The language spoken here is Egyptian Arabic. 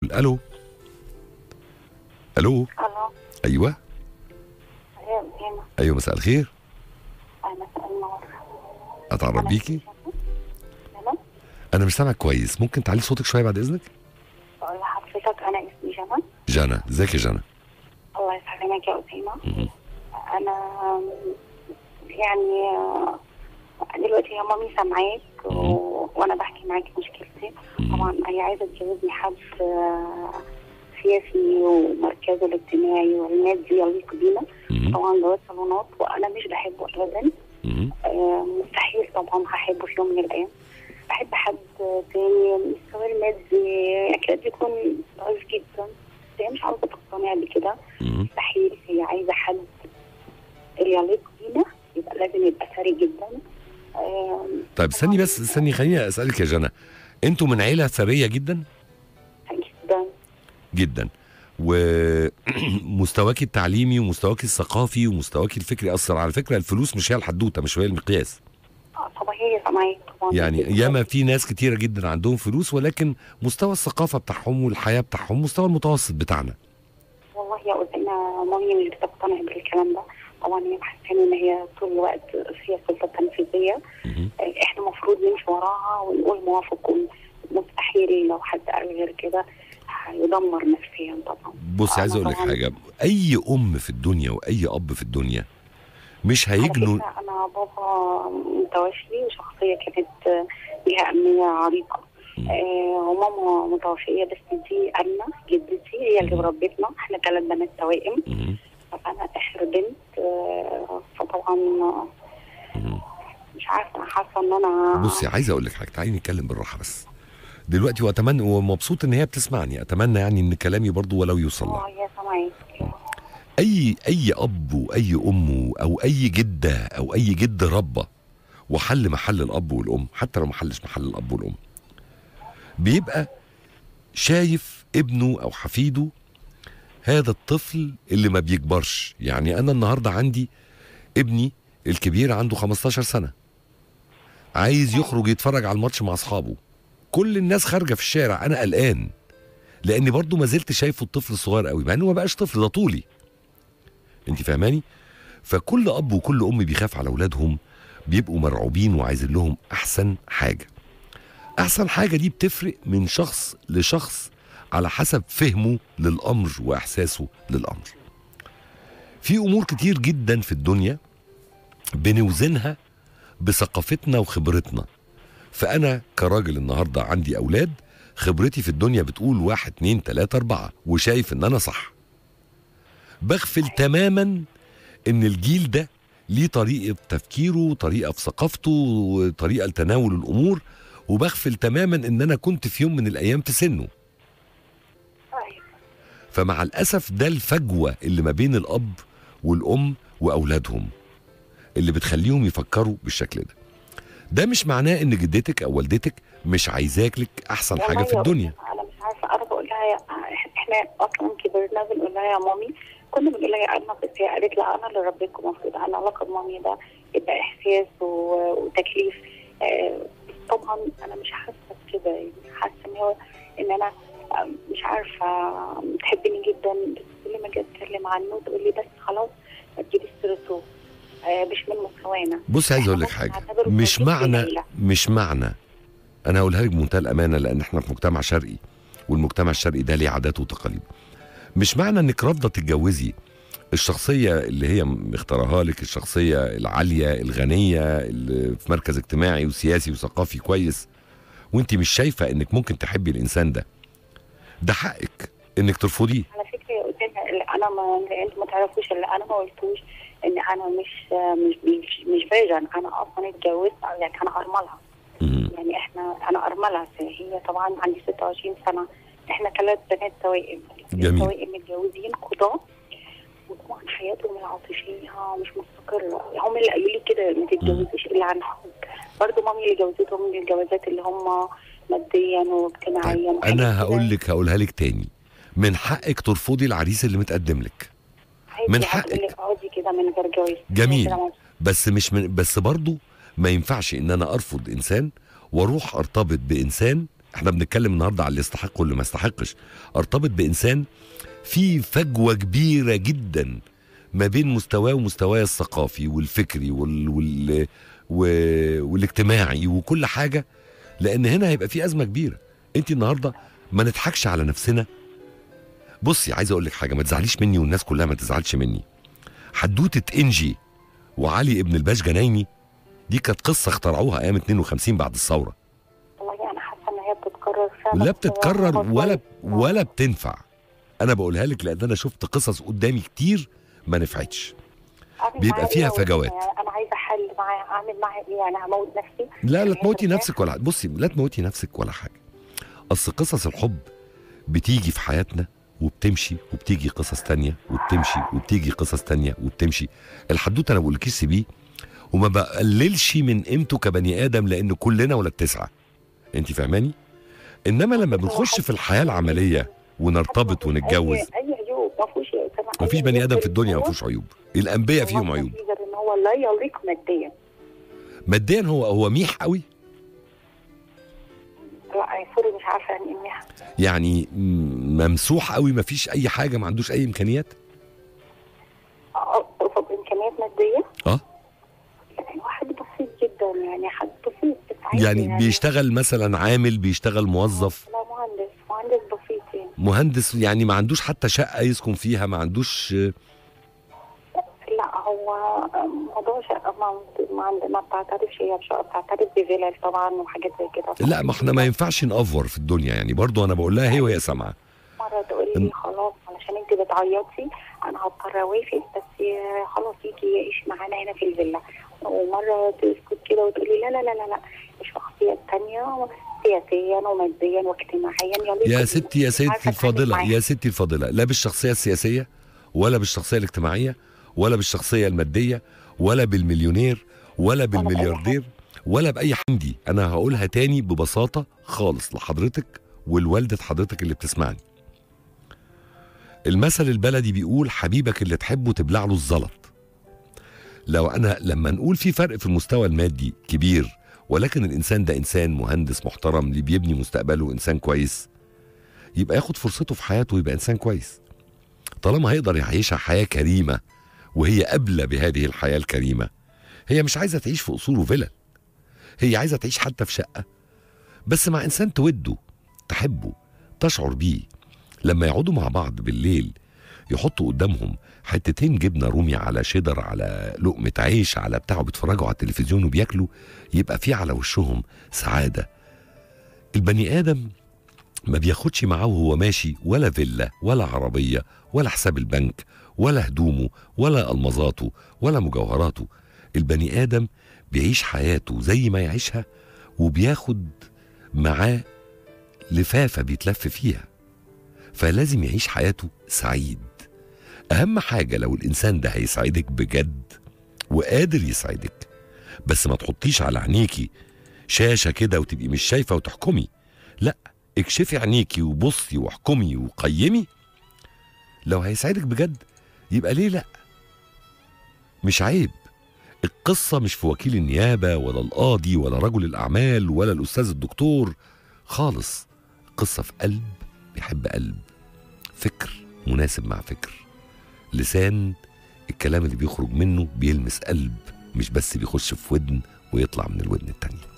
الو الو الو ايوه يا أسامة ايوه مساء الخير مساء النور اتعرف بيكي تمام انا مش سامعك كويس ممكن تعلي صوتك شويه بعد اذنك بقول لحضرتك انا اسمي جنى جانا ازيك يا جانا الله يسلمك يا اسامه مهم. انا يعني دلوقتي يا مامي سامعاك و... وانا بحكي معاكي مشكلتي مهم. طبعا هي عايزه تجوزني حد آه، سياسي ومركزه الاجتماعي والمادي يليق بينا مهم. طبعا جواز صالونات وانا مش بحبه ابدا مهم. آه، مستحيل طبعا هحبه في يوم من الايام بحب حد تاني مستواه المادي يكاد يكون ضعيف جدا بس هي مش عاوزه تقتنع بكده مهم. مستحيل هي عايزه حد اللي يليق بينا يبقى لازم يبقى ثري جدا آم، طيب استني بس استني خليني اسالك يا جانا انتوا من عيله ثريه جدا جدا جدا ومستواك التعليمي ومستواك الثقافي ومستواك الفكري اثر على فكره الفلوس مش هي الحدوته مش هي المقياس آه، طبعا هي سامعاك طبعا يعني ياما في ناس كتيره جدا عندهم فلوس ولكن مستوى الثقافه بتاعهم والحياه بتاعهم مستوى المتوسط بتاعنا والله يا أسامة مامي مش بتقتنع بالكلام ده طبعا هي محسانه ان هي طول الوقت فيها السلطه التنفيذيه مهم. احنا المفروض نمشي وراها ونقول موافق مستحيل لو حد قال غير كده هيدمر نفسيا طبعا بصي عايز اقول لك طبعاً. حاجه اي ام في الدنيا واي اب في الدنيا مش على هيجنوا فكرة انا بابا متوفي وشخصيه كانت ليها امنيه عريقه مم. آه وماما متوفيه بس دي انا جدتي هي اللي مم. ربتنا احنا ثلاث بنات توائم مهم. فانا اخر بنت آه فطبعا مهم. مش عارفه انا حاسه ان انا بصي عايز اقول لك حاجه تعالي نتكلم بالراحه بس دلوقتي واتمنى ومبسوط ان هي بتسمعني اتمنى يعني ان كلامي برضو ولو يوصل لها اه يا سامعاك اي اي اب واي ام او اي جده او اي جد ربى وحل محل الاب والام حتى لو ما حلش محل الاب والام بيبقى شايف ابنه او حفيده هذا الطفل اللي ما بيكبرش يعني انا النهارده عندي ابني الكبير عنده 15 سنه عايز يخرج يتفرج على الماتش مع اصحابه كل الناس خارجه في الشارع انا قلقان لاني برضو ما زلت شايفه الطفل الصغير قوي مع انه ما بقاش طفل ده طولي انت فاهماني فكل اب وكل ام بيخاف على اولادهم بيبقوا مرعوبين وعايزين لهم احسن حاجه احسن حاجه دي بتفرق من شخص لشخص على حسب فهمه للامر واحساسه للامر في امور كتير جدا في الدنيا بنوزنها بثقافتنا وخبرتنا فانا كراجل النهارده عندي اولاد خبرتي في الدنيا بتقول واحد اتنين تلاته اربعه وشايف ان انا صح بغفل تماما ان الجيل ده ليه طريقه تفكيره طريقه في ثقافته طريقه لتناول الامور وبغفل تماما ان انا كنت في يوم من الايام في سنه طيب فمع الاسف ده الفجوه اللي ما بين الاب والام واولادهم اللي بتخليهم يفكروا بالشكل ده ده مش معناه ان جدتك او والدتك مش عايزاك لك احسن حاجه في والله يا الدنيا أستاذ، انا مش عارفه انا بقول لها يا احنا اصلا كبرنا بنقول لها يا مامي كنا بنقول لها يا انا بس هي قالت لا انا اللي ربيتكم المفروض انا علاقه بمامي ده يبقى احساس و- وتكليف آه، طبعا انا مش حاسه بكده يعني حاسه ان هو ان انا آه، مش عارفه آه، بتحبني جدا بس كل ما اجي اتكلم عنه تقول لي بس خلاص ما تجيبيش سيرته آه، مش من مستوانا بص عايز إحنا اقول لك ممكن حاجه نعتبره مش صديق معنى للعيلة. مش معنى انا هقولها لك بمنتهى الامانه لان احنا في مجتمع شرقي والمجتمع الشرقي ده ليه عادات وتقاليد مش معنى انك رافضه تتجوزي الشخصيه اللي هي مختارها لك الشخصيه العاليه الغنيه اللي في مركز اجتماعي وسياسي وثقافي كويس وانت مش شايفه انك ممكن تحبي الانسان ده ده حقك انك ترفضيه على فكره يا استاذ اللي انا ما اللي انتوا ما تعرفوش اللي انا ما قلتوش ان انا مش مش مش, مش فيجن انا اصلا اتجوزت يعني انا ارمله مم. يعني احنا انا ارمله هي طبعا عندي 26 سنه احنا ثلاث بنات توائم جميل. توائم متجوزين قضاه وطبعا حياتهم العاطفيه مش مستقره هم اللي قالوا لي كده ما تتجوزيش الا عن حب برضه مامي اللي جوزتهم من الجوازات اللي هم ماديا واجتماعيا طيب انا هقول لك هقولها لك تاني من حقك ترفضي العريس اللي متقدم لك من حقك. اللي اقعدي كده من غير جواز جميل. كده مبسوطة. بس مش من بس برضه ما ينفعش ان انا ارفض انسان واروح ارتبط بانسان احنا بنتكلم النهارده على اللي يستحق واللي ما يستحقش ارتبط بانسان في فجوه كبيره جدا ما بين مستواه ومستواي الثقافي والفكري وال... وال... و... والاجتماعي وكل حاجه لان هنا هيبقى في ازمه كبيره انت النهارده ما نضحكش على نفسنا بصي عايز اقول لك حاجه ما تزعليش مني والناس كلها ما تزعلش مني حدوته انجي وعلي ابن الباش جنايني دي كانت قصه اخترعوها ايام 52 بعد الثوره والله انا حاسه ان هي بتتكرر فعلا لا بس بتتكرر هو ولا كويس. ولا بتنفع انا بقولها لك لان انا شفت قصص قدامي كتير ما نفعتش أعمل بيبقى معاه فيها إيه؟ فجوات. يعني انا عايزه احل معاه اعمل معاه ايه يعني هموت نفسي لا لا هي تموتي مرتاحة. نفسك ولا بصي لا تموتي نفسك ولا حاجه اصل قصص الحب بتيجي في حياتنا وبتمشي وبتيجي قصص تانية وبتمشي وبتيجي قصص تانية وبتمشي الحدوته انا بقولكيش سيبيه وما بقللش من قيمته كبني ادم لان كلنا ولاد تسعه انت فاهماني انما لما بنخش في الحياه العمليه ونرتبط ونتجوز اي أي عيوب ما فيهوش يا أسامة، أي مفيش بني ادم عيوب في الدنيا ما هو- فيهوش عيوب الانبياء هو فيهم عيوب النتيجة ان هو لا يليق ماديا ماديا هو هو ميح قوي لا سوري مش عارفه يعني ايه منها. يعني م- ممسوح قوي ما فيش اي حاجه ما عندوش اي امكانيات اه طب امكانيات ماديه اه يعني واحد بسيط جدا يعني حد بسيط بس عادي يعني بيشتغل مثلا عامل بيشتغل موظف لا مهندس مهندس بسيط يعني مهندس يعني ما عندوش حتى شقه يسكن فيها ما عندوش لا هو موضوع شقه ما ما, عند- ما بتعترفش هي بشقه بتعترف بفيلل طبعا وحاجات زي كده لا ما احنا ما ينفعش نأفور في الدنيا يعني برضو انا بقول لها هي وهي سامعه مره تقول لي خلاص علشان انت بتعيطي انا هضطر اوافق بس خلاص يجي يعيش معانا هنا في الفيلا ومره تسكت كده وتقولي لا لا لا لا لا الشخصيه الثانيه سياسيا وماديا واجتماعيا يليق يا بيه. ستي يا ستي عارفة أتعامل الفاضله معاها. يا ستي الفاضله لا بالشخصيه السياسيه ولا بالشخصيه الاجتماعيه ولا بالشخصيه الماديه ولا بالمليونير ولا بالملياردير ولا باي حمدي انا هقولها تاني ببساطه خالص لحضرتك ولوالده حضرتك اللي بتسمعني المثل البلدي بيقول حبيبك اللي تحبه تبلع له الزلط لو انا لما نقول في فرق في المستوى المادي كبير ولكن الانسان ده انسان مهندس محترم اللي بيبني مستقبله انسان كويس يبقى ياخد فرصته في حياته ويبقى انسان كويس طالما هيقدر يعيشها حياه كريمه وهي قابله بهذه الحياه الكريمه هي مش عايزه تعيش في قصور وفلل هي عايزه تعيش حتى في شقه بس مع انسان توده تحبه تشعر بيه لما يقعدوا مع بعض بالليل يحطوا قدامهم حتتين جبنه رومي على شيدر على لقمه عيش على بتاعه بيتفرجوا على التلفزيون وبياكلوا يبقى في على وشهم سعاده البني ادم ما بياخدش معاه وهو ماشي ولا فيلا ولا عربيه ولا حساب البنك ولا هدومه ولا المظاته ولا مجوهراته البني ادم بيعيش حياته زي ما يعيشها وبياخد معاه لفافه بيتلف فيها فلازم يعيش حياته سعيد اهم حاجه لو الانسان ده هيسعدك بجد وقادر يسعدك بس ما تحطيش على عينيكي شاشه كده وتبقي مش شايفه وتحكمي لا اكشفي عينيكي وبصي واحكمي وقيمي لو هيسعدك بجد يبقى ليه لا مش عيب القصة مش في وكيل النيابة ولا القاضي ولا رجل الأعمال ولا الأستاذ الدكتور خالص قصة في قلب بيحب قلب فكر مناسب مع فكر لسان الكلام اللي بيخرج منه بيلمس قلب مش بس بيخش في ودن ويطلع من الودن التانية